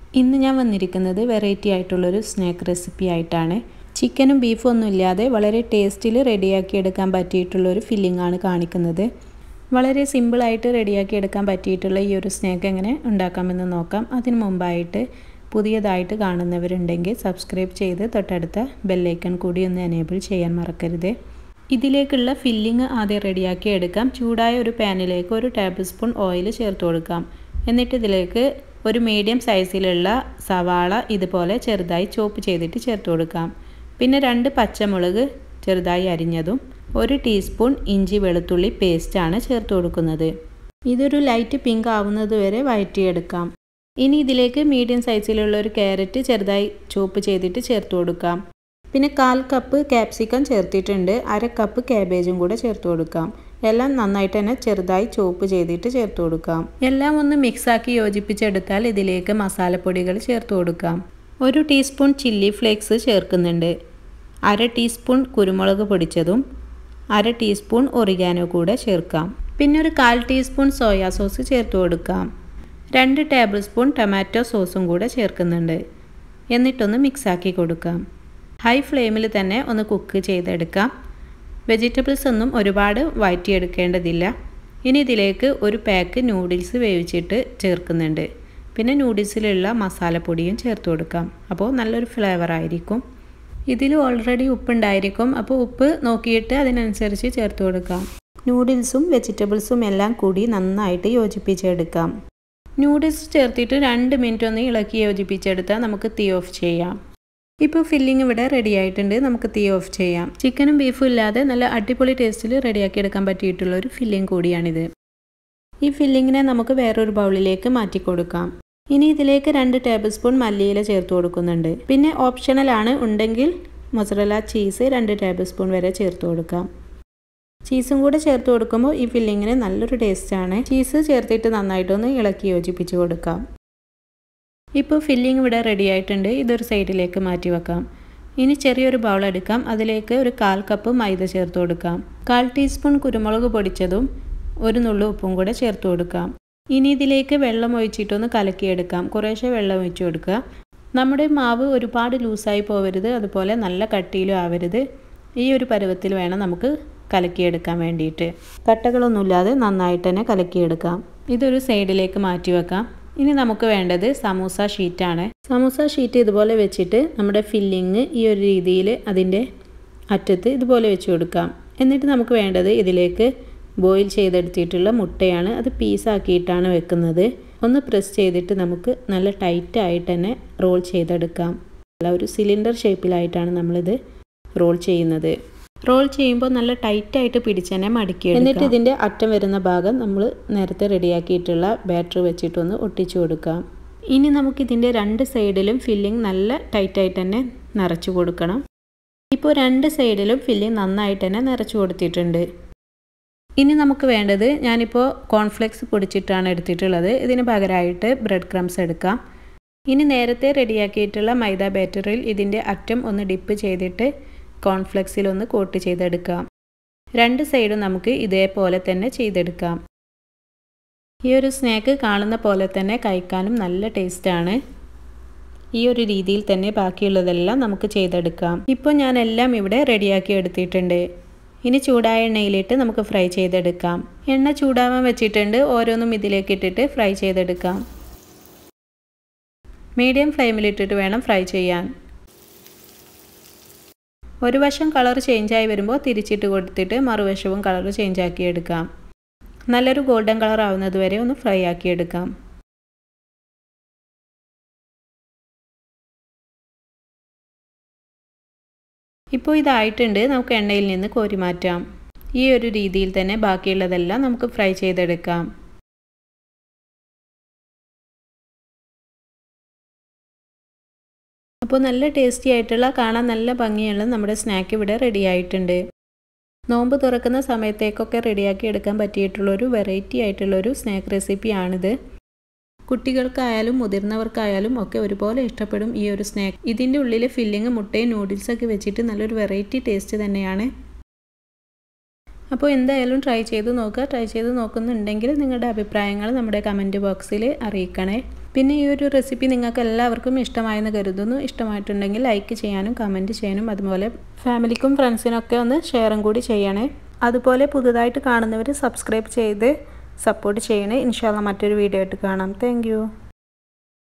ഇന്ന് ഞാൻ വന്നിരിക്കുന്നത് വെറൈറ്റി ആയിട്ടുള്ളൊരു സ്നാക്ക് റെസിപ്പി ആയിട്ടാണ് ചിക്കനും ബീഫും ഒന്നും ഇല്ലാതെ വളരെ ടേസ്റ്റിൽ റെഡിയാക്കി എടുക്കാൻ പറ്റിയിട്ടുള്ളൊരു ഫില്ലിംഗ് ആണ് കാണിക്കുന്നത് വളരെ സിമ്പിളായിട്ട് റെഡിയാക്കി എടുക്കാൻ പറ്റിയിട്ടുള്ള ഈ ഒരു സ്നാക്ക് എങ്ങനെ ഉണ്ടാക്കാമെന്ന് നോക്കാം അതിന് മുമ്പായിട്ട് പുതിയതായിട്ട് കാണുന്നവരുണ്ടെങ്കിൽ സബ്സ്ക്രൈബ് ചെയ്ത് തൊട്ടടുത്ത ബെല്ലൈക്കൺ കൂടി ഒന്ന് എനേബിൾ ചെയ്യാൻ മറക്കരുത് ഇതിലേക്കുള്ള ഫില്ലിങ് ആദ്യം റെഡിയാക്കി എടുക്കാം ചൂടായ ഒരു പാനിലേക്ക് ഒരു ടേബിൾ സ്പൂൺ ഓയിൽ ചേർത്ത് കൊടുക്കാം എന്നിട്ട് ഇതിലേക്ക് ഒരു മീഡിയം സൈസിലുള്ള സവാള ഇതുപോലെ ചെറുതായി ചോപ്പ് ചെയ്തിട്ട് ചേർത്ത് കൊടുക്കാം പിന്നെ രണ്ട് പച്ചമുളക് ചെറുതായി അരിഞ്ഞതും ഒരു ടീസ്പൂൺ ഇഞ്ചി വെളുത്തുള്ളി പേസ്റ്റാണ് ചേർത്ത് കൊടുക്കുന്നത് ഇതൊരു ലൈറ്റ് പിങ്ക് ആവുന്നത് വരെ വഴറ്റിയെടുക്കാം ഇനി ഇതിലേക്ക് മീഡിയം സൈസിലുള്ള ഒരു ക്യാരറ്റ് ചെറുതായി ചോപ്പ് ചെയ്തിട്ട് ചേർത്ത് കൊടുക്കാം പിന്നെ കാൽ കപ്പ് ക്യാപ്സിക്കം ചേർത്തിട്ടുണ്ട് അര കപ്പ് ക്യാബേജും കൂടെ ചേർത്ത് കൊടുക്കാം എല്ലാം നന്നായിട്ട് തന്നെ ചെറുതായി ചോപ്പ് ചെയ്തിട്ട് ചേർത്ത് കൊടുക്കാം എല്ലാം ഒന്ന് മിക്സാക്കി യോജിപ്പിച്ചെടുത്താൽ ഇതിലേക്ക് മസാലപ്പൊടികൾ ചേർത്ത് കൊടുക്കാം ഒരു ടീസ്പൂൺ ചില്ലി ഫ്ലേക്സ് ചേർക്കുന്നുണ്ട് അര ടീസ്പൂൺ കുരുമുളക് പൊടിച്ചതും അര ടീസ്പൂൺ ഒറിഗാനോ കൂടെ ചേർക്കാം പിന്നെ ഒരു കാൽ ടീസ്പൂൺ സോയാ സോസ് ചേർത്ത് കൊടുക്കാം രണ്ട് ടേബിൾ സ്പൂൺ ടൊമാറ്റോ സോസും കൂടെ ചേർക്കുന്നുണ്ട് എന്നിട്ടൊന്ന് മിക്സാക്കി കൊടുക്കാം ഹൈ ഫ്ലെയിമിൽ തന്നെ ഒന്ന് കുക്ക് ചെയ്തെടുക്കാം വെജിറ്റബിൾസ് ഒന്നും ഒരുപാട് വഴറ്റിയെടുക്കേണ്ടതില്ല ഇനി ഇതിലേക്ക് ഒരു പാക്ക് നൂഡിൽസ് വേവിച്ചിട്ട് ചേർക്കുന്നുണ്ട് പിന്നെ നൂഡിൽസിലുള്ള മസാലപ്പൊടിയും ചേർത്ത് കൊടുക്കാം അപ്പോൾ നല്ലൊരു ഫ്ലേവർ ആയിരിക്കും ഇതിൽ ഓൾറെഡി ഉപ്പുണ്ടായിരിക്കും അപ്പോൾ ഉപ്പ് നോക്കിയിട്ട് അതിനനുസരിച്ച് ചേർത്ത് കൊടുക്കാം നൂഡിൽസും വെജിറ്റബിൾസും എല്ലാം കൂടി നന്നായിട്ട് യോജിപ്പിച്ചെടുക്കാം നൂഡിൽസ് ചേർത്തിട്ട് രണ്ട് മിനിറ്റ് ഒന്ന് ഇളക്കി യോജിപ്പിച്ചെടുത്താൽ നമുക്ക് തീ ഓഫ് ചെയ്യാം ഇപ്പോൾ ഫില്ലിംഗ് ഇവിടെ റെഡി ആയിട്ടുണ്ട് നമുക്ക് തീ ഓഫ് ചെയ്യാം ചിക്കനും ബീഫും ഇല്ലാതെ നല്ല അടിപൊളി ടേസ്റ്റിൽ റെഡിയാക്കി എടുക്കാൻ പറ്റിയിട്ടുള്ള ഒരു ഫില്ലിംഗ് കൂടിയാണിത് ഈ ഫില്ലിങ്ങിനെ നമുക്ക് വേറൊരു ബൗളിലേക്ക് മാറ്റി കൊടുക്കാം ഇനി ഇതിലേക്ക് രണ്ട് ടേബിൾ സ്പൂൺ മല്ലിയില ചേർത്ത് കൊടുക്കുന്നുണ്ട് പിന്നെ ഓപ്ഷണലാണ് ഉണ്ടെങ്കിൽ മൊസറല ചീസ് രണ്ട് ടേബിൾ സ്പൂൺ വരെ ചേർത്ത് കൊടുക്കാം ചീസും കൂടെ ചേർത്ത് കൊടുക്കുമ്പോൾ ഈ ഫില്ലിങ്ങിന് നല്ലൊരു ടേസ്റ്റാണ് ചീസ് ചേർത്തിട്ട് നന്നായിട്ടൊന്ന് ഇളക്കി യോജിപ്പിച്ച് കൊടുക്കാം ഇപ്പോൾ ഫില്ലിംഗ് ഇവിടെ റെഡി ആയിട്ടുണ്ട് ഇതൊരു സൈഡിലേക്ക് മാറ്റി വെക്കാം ഇനി ചെറിയൊരു ബൗൾ എടുക്കാം അതിലേക്ക് ഒരു കാൽ കപ്പ് മൈദ ചേർത്ത് കൊടുക്കാം കാൽ ടീസ്പൂൺ കുരുമുളക് പൊടിച്ചതും ഒരു നുള്ളു ഉപ്പും കൂടെ ചേർത്ത് കൊടുക്കാം ഇനി ഇതിലേക്ക് വെള്ളം ഒഴിച്ചിട്ടൊന്ന് കലക്കിയെടുക്കാം കുറേശ്ശെ വെള്ളം ഒഴിച്ചു കൊടുക്കുക നമ്മുടെ മാവ് ഒരുപാട് ലൂസായി പോവരുത് അതുപോലെ നല്ല കട്ടിയിലും ആവരുത് ഈ ഒരു പരുവത്തിൽ വേണം നമുക്ക് കലക്കിയെടുക്കാൻ വേണ്ടിയിട്ട് കട്ടകളൊന്നുമില്ലാതെ നന്നായിട്ട് തന്നെ കലക്കിയെടുക്കാം ഇതൊരു സൈഡിലേക്ക് മാറ്റി വെക്കാം ഇനി നമുക്ക് വേണ്ടത് സമൂസ ഷീറ്റാണ് സമൂസ ഷീറ്റ് ഇതുപോലെ വെച്ചിട്ട് നമ്മുടെ ഫില്ലിങ് ഈ ഒരു രീതിയിൽ അതിൻ്റെ അറ്റത്ത് ഇതുപോലെ വെച്ച് കൊടുക്കാം എന്നിട്ട് നമുക്ക് വേണ്ടത് ഇതിലേക്ക് ബോയിൽ ചെയ്തെടുത്തിട്ടുള്ള മുട്ടയാണ് അത് പീസാക്കിയിട്ടാണ് വെക്കുന്നത് ഒന്ന് പ്രസ് ചെയ്തിട്ട് നമുക്ക് നല്ല ടൈറ്റായിട്ട് തന്നെ റോൾ ചെയ്തെടുക്കാം ഒരു സിലിണ്ടർ ഷേപ്പിലായിട്ടാണ് നമ്മളിത് റോൾ ചെയ്യുന്നത് റോൾ ചെയ്യുമ്പോൾ നല്ല ടൈറ്റായിട്ട് പിടിച്ച് തന്നെ മടക്കി എന്നിട്ട് ഇതിൻ്റെ അറ്റം വരുന്ന ഭാഗം നമ്മൾ നേരത്തെ റെഡിയാക്കിയിട്ടുള്ള ബാറ്റർ വെച്ചിട്ടൊന്ന് ഒട്ടിച്ചു കൊടുക്കാം ഇനി നമുക്കിതിൻ്റെ രണ്ട് സൈഡിലും ഫില്ലിംഗ് നല്ല ടൈറ്റായിട്ട് തന്നെ നിറച്ചു കൊടുക്കണം ഇപ്പോൾ രണ്ട് സൈഡിലും ഫില്ലിംഗ് നന്നായിട്ട് തന്നെ നിറച്ചു കൊടുത്തിട്ടുണ്ട് ഇനി നമുക്ക് വേണ്ടത് ഞാനിപ്പോൾ കോൺഫ്ലെക്സ് പൊടിച്ചിട്ടാണ് എടുത്തിട്ടുള്ളത് ഇതിന് പകരമായിട്ട് ബ്രെഡ് ക്രംസ് എടുക്കാം ഇനി നേരത്തെ റെഡിയാക്കിയിട്ടുള്ള മൈദ ബാറ്ററിൽ ഇതിൻ്റെ അറ്റം ഒന്ന് ഡിപ്പ് ചെയ്തിട്ട് കോൺഫ്ലെക്സിൽ ഒന്ന് കോട്ട് ചെയ്തെടുക്കാം രണ്ട് സൈഡും നമുക്ക് ഇതേപോലെ തന്നെ ചെയ്തെടുക്കാം ഈ ഒരു സ്നാക്ക് കാണുന്ന പോലെ തന്നെ കഴിക്കാനും നല്ല ടേസ്റ്റാണ് ഈ ഒരു രീതിയിൽ തന്നെ ബാക്കിയുള്ളതെല്ലാം നമുക്ക് ചെയ്തെടുക്കാം ഇപ്പോൾ ഞാൻ എല്ലാം ഇവിടെ റെഡിയാക്കി എടുത്തിട്ടുണ്ട് ഇനി ചൂടായ എണ്ണയിലിട്ട് നമുക്ക് ഫ്രൈ ചെയ്തെടുക്കാം എണ്ണ ചൂടാവാൻ വെച്ചിട്ടുണ്ട് ഓരോന്നും ഇതിലേക്ക് ഇട്ടിട്ട് ഫ്രൈ ചെയ്തെടുക്കാം മീഡിയം ഫ്ലെയിമിലിട്ടിട്ട് വേണം ഫ്രൈ ചെയ്യാൻ ഒരു വശം കളർ ചേഞ്ചായി വരുമ്പോൾ തിരിച്ചിട്ട് കൊടുത്തിട്ട് മറുവശവും കളർ ചേഞ്ച് ആക്കി എടുക്കാം നല്ലൊരു ഗോൾഡൻ കളർ ആവുന്നത് വരെ ഒന്ന് ഫ്രൈ ആക്കി എടുക്കാം ഇപ്പോൾ ഇതായിട്ടുണ്ട് നമുക്ക് എണ്ണയിൽ നിന്ന് കോരി മാറ്റാം ഈ ഒരു രീതിയിൽ തന്നെ ബാക്കിയുള്ളതെല്ലാം നമുക്ക് ഫ്രൈ ചെയ്തെടുക്കാം അപ്പോൾ നല്ല ടേസ്റ്റി ആയിട്ടുള്ള കാണാൻ നല്ല ഭംഗിയുള്ള നമ്മുടെ സ്നാക്ക് ഇവിടെ റെഡി ആയിട്ടുണ്ട് നോമ്പ് തുറക്കുന്ന സമയത്തേക്കൊക്കെ റെഡിയാക്കി എടുക്കാൻ പറ്റിയിട്ടുള്ളൊരു വെറൈറ്റി ആയിട്ടുള്ളൊരു സ്നാക്ക് റെസിപ്പിയാണിത് കുട്ടികൾക്കായാലും മുതിർന്നവർക്കായാലും ഒക്കെ ഒരുപോലെ ഇഷ്ടപ്പെടും ഈ ഒരു സ്നാക്ക് ഇതിൻ്റെ ഉള്ളിൽ ഫില്ലിങ് മുട്ടയും നൂഡിൽസൊക്കെ വെച്ചിട്ട് നല്ലൊരു വെറൈറ്റി ടേസ്റ്റ് തന്നെയാണ് അപ്പോൾ എന്തായാലും ട്രൈ ചെയ്ത് നോക്കുക ട്രൈ ചെയ്ത് നോക്കുന്നുണ്ടെങ്കിൽ നിങ്ങളുടെ അഭിപ്രായങ്ങൾ നമ്മുടെ കമൻറ്റ് ബോക്സിൽ അറിയിക്കണേ പിന്നെ ഈ ഒരു റെസിപ്പി നിങ്ങൾക്ക് എല്ലാവർക്കും ഇഷ്ടമായെന്ന് കരുതുന്നു ഇഷ്ടമായിട്ടുണ്ടെങ്കിൽ ലൈക്ക് ചെയ്യാനും കമൻറ്റ് ചെയ്യാനും അതുപോലെ ഫാമിലിക്കും ഫ്രണ്ട്സിനൊക്കെ ഒന്ന് ഷെയറും കൂടി ചെയ്യണേ അതുപോലെ പുതുതായിട്ട് കാണുന്നവർ സബ്സ്ക്രൈബ് ചെയ്ത് സപ്പോർട്ട് ചെയ്യണേ ഇൻഷാല്ല മറ്റൊരു വീഡിയോ ആയിട്ട് കാണാം താങ്ക്